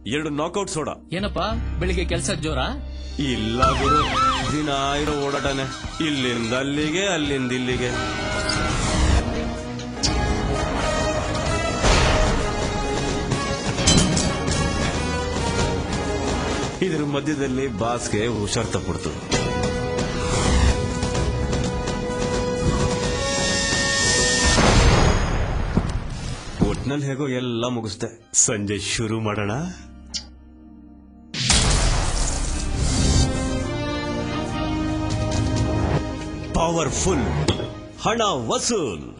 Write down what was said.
ಎರಡು knockout soda ಏನಪ್ಪ ಬೆಳಿಗ್ಗೆ ಕೆಲ್ಸ ಜೋರ ಇಲ್ಲ ಗುರು ದಿನ ಇರೋ ಓಡಾಟನೆ ಇಲ್ಲಿಂದ ಅಲ್ಲಿಗೆ ಅಲ್ಲಿಂದ ಇಲ್ಲಿಗೆ ಇದ್ರ ಮಧ್ಯದಲ್ಲಿ ಬಾಸ್ಗೆ ಹುಷಾರ್ ತಪ್ಪಿಡ್ತು ಒಟ್ನಲ್ಲಿ ಹೇಗೋ ಎಲ್ಲ ಮುಗಿಸ್ದೆ ಸಂಜೆ ಶುರು ಮಾಡೋಣ ಪವರ್ಫುಲ್ ಹಣ ವಸೂಲ್